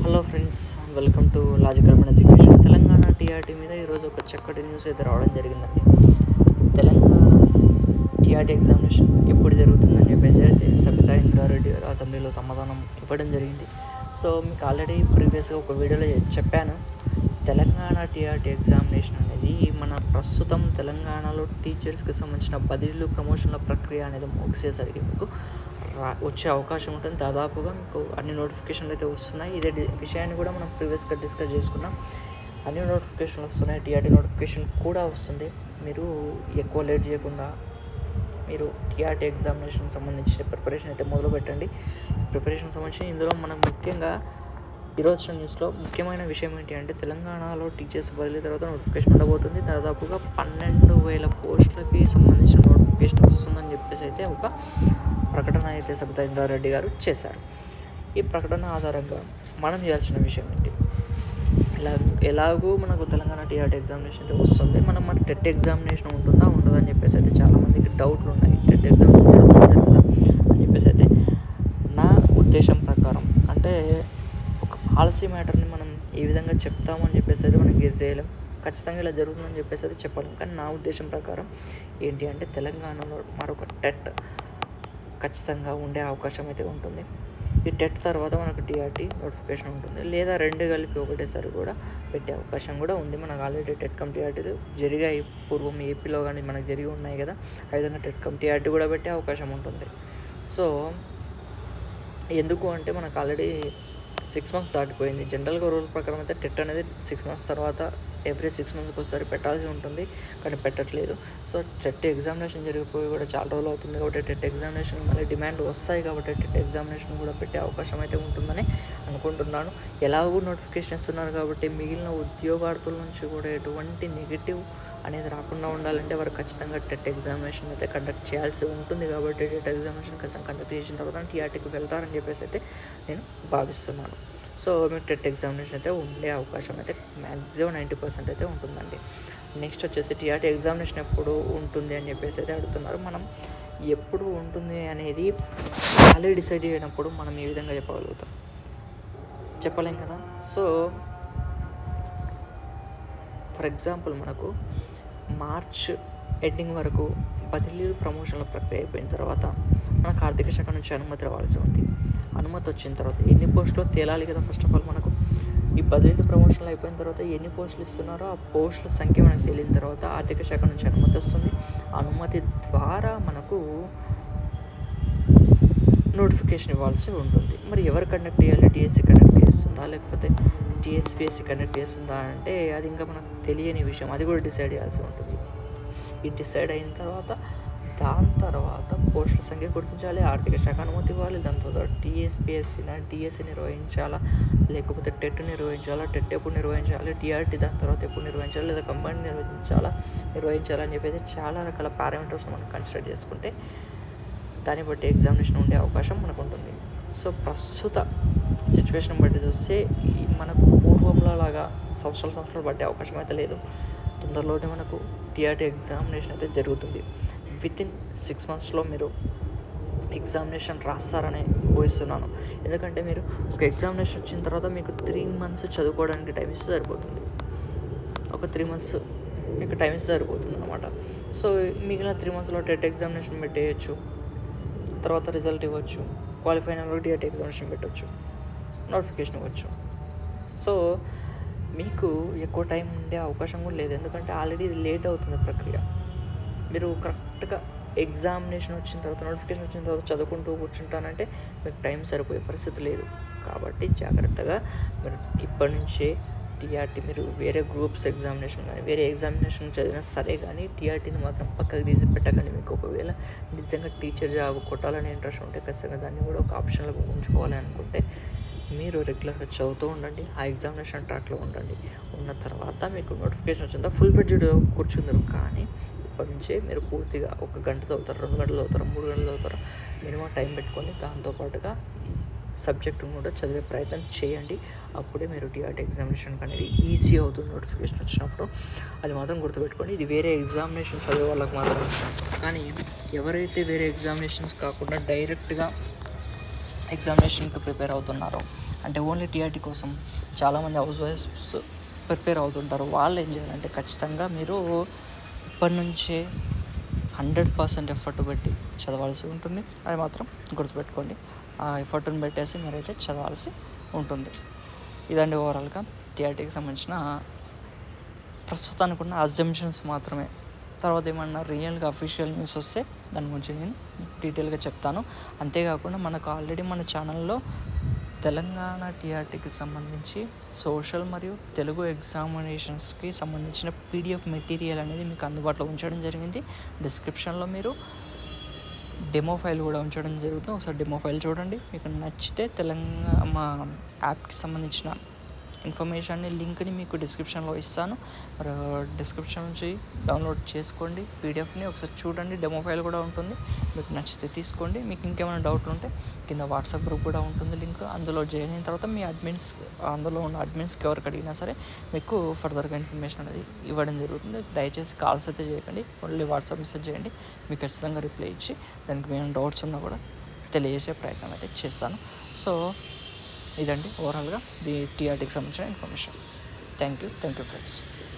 hello friends welcome to logical మన education Telangana TRT మీద ఈరోజు ఒక చక్కటి న్యూస్ అయితే రావడం జరిగిందండి తెలంగాణ టీఆర్టీ ఎగ్జామినేషన్ ఎప్పుడు జరుగుతుందని చెప్పేసి అయితే సబితా ఇంద్రారెడ్డి గారు అసెంబ్లీలో సమాధానం ఇవ్వడం జరిగింది సో మీకు ఆల్రెడీ ప్రీవియస్గా ఒక వీడియోలో చెప్పాను తెలంగాణ టీఆర్టీ ఎగ్జామినేషన్ అనేది మన ప్రస్తుతం తెలంగాణలో టీచర్స్కి సంబంధించిన బదిలీలు ప్రమోషన్ల ప్రక్రియ అనేది ముగిసేసరికి మీకు రా వచ్చే అవకాశం ఉంటుంది దాదాపుగా మీకు అన్ని నోటిఫికేషన్లు అయితే వస్తున్నాయి ఇదే డి- విషయాన్ని కూడా మనం ప్రీవియస్గా డిస్కస్ చేసుకున్నాం అన్ని నోటిఫికేషన్లు వస్తున్నాయి టీఆర్టీ నోటిఫికేషన్ కూడా వస్తుంది మీరు ఎక్కువ లేట్ చేయకుండా మీరు టీఆర్టీ ఎగ్జామినేషన్ సంబంధించిన ప్రిపరేషన్ అయితే మొదలు పెట్టండి ప్రిపరేషన్ సంబంధించి ఇందులో మనం ముఖ్యంగా ఈరోజు వచ్చిన న్యూస్లో ముఖ్యమైన విషయం ఏంటి అంటే తెలంగాణలో టీచర్స్ బదిలీ తర్వాత నోటిఫికేషన్ ఉండబోతుంది దాదాపుగా పన్నెండు వేల పోస్టులకి సంబంధించిన నోటిఫికేషన్ వస్తుందని చెప్పేసి అయితే ఒక ప్రకటన అయితే సబితా ఇంద్రారెడ్డి గారు చేశారు ఈ ప్రకటన ఆధారంగా మనం చేయాల్సిన విషయం ఏంటి ఎలా ఎలాగో మనకు తెలంగాణ టీఆర్టీ ఎగ్జామినేషన్ అయితే వస్తుంది మనం మన టెట్ ఎగ్జామినేషన్ ఉంటుందా ఉండదా అని చెప్పేసి అయితే చాలామందికి డౌట్లు ఉన్నాయి టెట్ ఎగ్జామ్ ఉంటుందా కదా అని చెప్పేసి అయితే నా ఉద్దేశం ప్రకారం అంటే ఒక పాలసీ మ్యాటర్ని మనం ఏ విధంగా చెప్తాము అని చెప్పేసి అయితే మనం గెస్ చేయలేం ఖచ్చితంగా ఇలా జరుగుతుందని చెప్పేసి అయితే చెప్పలేం కానీ నా ఉద్దేశం ప్రకారం ఏంటి అంటే తెలంగాణలో మరొక టెట్ ఖచ్చితంగా ఉండే అవకాశం అయితే ఉంటుంది ఈ టెట్ తర్వాత మనకు టీఆర్టీ నోటిఫికేషన్ ఉంటుంది లేదా రెండు కలిపి ఒకటేసారి కూడా పెట్టే అవకాశం కూడా ఉంది మనకు ఆల్రెడీ టెట్ కమ్ టీఆర్టీలు జరిగాయి పూర్వం ఏపీలో కానీ మనకు జరిగి ఉన్నాయి కదా ఆ విధంగా టెట్ కమ్ టీఆర్టీ కూడా పెట్టే అవకాశం ఉంటుంది సో ఎందుకు అంటే మనకు ఆల్రెడీ సిక్స్ మంత్స్ దాటిపోయింది జనరల్గా రూల్ ప్రకారం అయితే టెట్ అనేది సిక్స్ మంత్స్ తర్వాత ఎవ్రీ సిక్స్ మంత్స్కి ఒకసారి పెట్టాల్సి ఉంటుంది కానీ పెట్టట్లేదు సో టెట్ ఎగ్జామినేషన్ జరిగిపోయి కూడా చాలా రోజులు అవుతుంది కాబట్టి టెట్ ఎగ్జామినేషన్ మళ్ళీ డిమాండ్ వస్తాయి కాబట్టి టెట్ ఎగ్జామినేషన్ కూడా పెట్టే అవకాశం అయితే ఉంటుందని అనుకుంటున్నాను ఎలాగో నోటిఫికేషన్ ఇస్తున్నారు కాబట్టి మిగిలిన ఉద్యోగార్థుల నుంచి కూడా ఎటువంటి నెగిటివ్ అనేది రాకుండా ఉండాలంటే వారు ఖచ్చితంగా టెట్ ఎగ్జామినేషన్ అయితే కండక్ట్ చేయాల్సి ఉంటుంది కాబట్టి టెట్ ఎగ్జామినేషన్ ఖచ్చితంగా కండక్ట్ చేసిన తర్వాత టీఆర్టీకి వెళ్తారని చెప్పేసి అయితే నేను భావిస్తున్నాను సో మీకు టెట్ ఎగ్జామినేషన్ అయితే ఉండే అవకాశం అయితే మ్యాక్సిమం నైంటీ పర్సెంట్ అయితే ఉంటుందండి నెక్స్ట్ వచ్చేసి టీఆర్టీ ఎగ్జామినేషన్ ఎప్పుడు ఉంటుంది అని చెప్పేసి అయితే అడుగుతున్నారు మనం ఎప్పుడు ఉంటుంది అనేది ఆల్రెడీ డిసైడ్ అయినప్పుడు మనం ఈ విధంగా చెప్పగలుగుతాం చెప్పలేం కదా సో ఫర్ ఎగ్జాంపుల్ మనకు మార్చ్ ఎండింగ్ వరకు బదిలీలు ప్రమోషన్ల ప్రక్రియ అయిపోయిన తర్వాత మనకు ఆర్థిక శాఖ నుంచి అనుమతి రావాల్సి ఉంది అనుమతి వచ్చిన తర్వాత ఎన్ని పోస్టులు తేలాలి కదా ఫస్ట్ ఆఫ్ ఆల్ మనకు ఈ బదిలీలు ప్రమోషన్లు అయిపోయిన తర్వాత ఎన్ని పోస్టులు ఇస్తున్నారో ఆ పోస్టుల సంఖ్య మనకు తెలియని తర్వాత ఆర్థిక శాఖ నుంచి అనుమతి వస్తుంది అనుమతి ద్వారా మనకు నోటిఫికేషన్ ఇవ్వాల్సి ఉంటుంది మరి ఎవరు కండక్ట్ చేయాలి టీఎస్సీ కండక్ట్ చేస్తుందా లేకపోతే టీఎస్పీఎస్సీ కండక్ట్ చేస్తుందా అంటే అది ఇంకా మనకు తెలియని విషయం అది కూడా డిసైడ్ చేయాల్సి ఉంటుంది ఈ డిసైడ్ అయిన తర్వాత దాని తర్వాత పోస్టుల సంఖ్య గుర్తించాలి ఆర్థిక శాఖ అనుమతి ఇవ్వాలి దాని తర్వాత టీఎస్పీఎస్సీన టీఎస్సీ నిర్వహించాలా లేకపోతే టెట్ నిర్వహించాలా టెట్ ఎప్పుడు నిర్వహించాలి టీఆర్టీ దాని తర్వాత ఎప్పుడు నిర్వహించాలి లేదా కంబైన్ నిర్వహించాలా నిర్వహించాలని చెప్పేసి చాలా రకాల పారామీటర్స్ మనం కన్సిడర్ చేసుకుంటే దాన్ని బట్టి ఎగ్జామినేషన్ ఉండే అవకాశం మనకు ఉంటుంది సో ప్రస్తుత సిచ్యువేషన్ బట్టి చూస్తే ఈ మనకు పూర్వంలో లాగా సంవత్సరాల సంవత్సరాలు పట్టే అవకాశం అయితే లేదు తొందరలోనే మనకు టీఆర్టీ ఎగ్జామినేషన్ అయితే జరుగుతుంది విత్ ఇన్ సిక్స్ మంత్స్లో మీరు ఎగ్జామినేషన్ రాస్తారని ఊహిస్తున్నాను ఎందుకంటే మీరు ఒక ఎగ్జామినేషన్ వచ్చిన తర్వాత మీకు త్రీ మంత్స్ చదువుకోవడానికి టైం ఇస్తే సరిపోతుంది ఒక త్రీ మంత్స్ మీకు టైం ఇస్తే సరిపోతుంది అనమాట సో మిగిలిన త్రీ మంత్స్లో టెట్ ఎగ్జామినేషన్ పెట్టేయచ్చు తర్వాత రిజల్ట్ ఇవ్వచ్చు క్వాలిఫై అయిన వాళ్ళకి టీఆర్టీ ఎగ్జామినేషన్ పెట్టవచ్చు నోటిఫికేషన్ ఇవ్వచ్చు సో మీకు ఎక్కువ టైం ఉండే అవకాశం కూడా లేదు ఎందుకంటే ఆల్రెడీ ఇది లేట్ అవుతుంది ప్రక్రియ మీరు కరెక్ట్గా ఎగ్జామినేషన్ వచ్చిన తర్వాత నోటిఫికేషన్ వచ్చిన తర్వాత చదువుకుంటూ కూర్చుంటానంటే మీకు టైం సరిపోయే పరిస్థితి లేదు కాబట్టి జాగ్రత్తగా మీరు ఇప్పటి నుంచే టీఆర్టీ మీరు వేరే గ్రూప్స్ ఎగ్జామినేషన్ కానీ వేరే ఎగ్జామినేషన్ చదివినా సరే కానీ టీఆర్టీని మాత్రం పక్కకు తీసి పెట్టకండి మీకు ఒకవేళ నిజంగా టీచర్ జాబ్ కొట్టాలని ఇంట్రెస్ట్ ఉంటే ఖచ్చితంగా దాన్ని కూడా ఒక ఆప్షన్లో ఉంచుకోవాలి అనుకుంటే మీరు రెగ్యులర్గా చదువుతూ ఉండండి ఆ ఎగ్జామినేషన్ ట్రాక్లో ఉండండి ఉన్న తర్వాత మీకు నోటిఫికేషన్ వచ్చిందా ఫుల్ బడ్జెట్ కూర్చుందరు కానీ ఇప్పటి నుంచే మీరు పూర్తిగా ఒక గంట చదువుతారు రెండు గంటలు చదువుతారు మూడు గంటలు చదువుతారు మినిమం టైం పెట్టుకొని దాంతోపాటుగా సబ్జెక్టును కూడా చదివే ప్రయత్నం చేయండి అప్పుడే మీరు టీఆర్టీ ఎగ్జామినేషన్ అనేది ఈజీ అవుతుంది నోటిఫికేషన్ వచ్చినప్పుడు అది మాత్రం గుర్తుపెట్టుకోండి ఇది వేరే ఎగ్జామినేషన్ చదివే వాళ్ళకి మాత్రం కానీ ఎవరైతే వేరే ఎగ్జామినేషన్స్ కాకుండా డైరెక్ట్గా ఎగ్జామినేషన్కి ప్రిపేర్ అవుతున్నారో అంటే ఓన్లీ టీఆర్టీ కోసం చాలామంది హౌస్ వైఫ్స్ ప్రిపేర్ అవుతుంటారు వాళ్ళు ఏం చేయాలంటే ఖచ్చితంగా మీరు ఇప్పటి నుంచే హండ్రెడ్ పర్సెంట్ ఎఫర్ట్ పెట్టి చదవాల్సి ఉంటుంది అది మాత్రం గుర్తుపెట్టుకోండి ఆ ఎఫర్ట్ని పెట్టేసి మీరైతే చదవాల్సి ఉంటుంది ఇదండి ఓవరాల్గా టీఆర్టీకి సంబంధించిన ప్రస్తుతానికి ఉన్న అజంప్షన్స్ మాత్రమే తర్వాత ఏమన్నా రియల్గా అఫీషియల్ న్యూస్ వస్తే దాని గురించి నేను డీటెయిల్గా చెప్తాను అంతేకాకుండా మనకు ఆల్రెడీ మన ఛానల్లో తెలంగాణ టీఆర్టీకి సంబంధించి సోషల్ మరియు తెలుగు ఎగ్జామినేషన్స్కి సంబంధించిన పీడిఎఫ్ మెటీరియల్ అనేది మీకు అందుబాటులో ఉంచడం జరిగింది డిస్క్రిప్షన్లో మీరు డెమో ఫైల్ కూడా ఉంచడం జరుగుతుంది ఒకసారి డెమో ఫైల్ చూడండి మీకు నచ్చితే తెలంగాణ మా యాప్కి సంబంధించిన ఇన్ఫర్మేషన్ని లింక్ని మీకు డిస్క్రిప్షన్లో ఇస్తాను మరి డిస్క్రిప్షన్ నుంచి డౌన్లోడ్ చేసుకోండి పీడిఎఫ్ని ఒకసారి చూడండి డెమో ఫైల్ కూడా ఉంటుంది మీకు నచ్చితే తీసుకోండి మీకు ఇంకేమైనా డౌట్లు ఉంటే కింద వాట్సాప్ గ్రూప్ కూడా ఉంటుంది లింక్ అందులో జాయిన్ అయిన తర్వాత మీ అడ్మిన్స్ అందులో ఉన్న అడ్మిన్స్కి ఎవరికి అడిగినా సరే మీకు ఫర్దర్గా ఇన్ఫర్మేషన్ అనేది ఇవ్వడం జరుగుతుంది దయచేసి కాల్స్ అయితే చేయకండి ఓన్లీ వాట్సాప్ మెసేజ్ చేయండి మీకు ఖచ్చితంగా రిప్లై ఇచ్చి దానికి ఏమైనా డౌట్స్ ఉన్నా కూడా తెలియజేసే ప్రయత్నం అయితే చేస్తాను సో ఇదండి ఓవరాల్గా ది టీఆర్టీకి సంబంధించిన information thank you thank you friends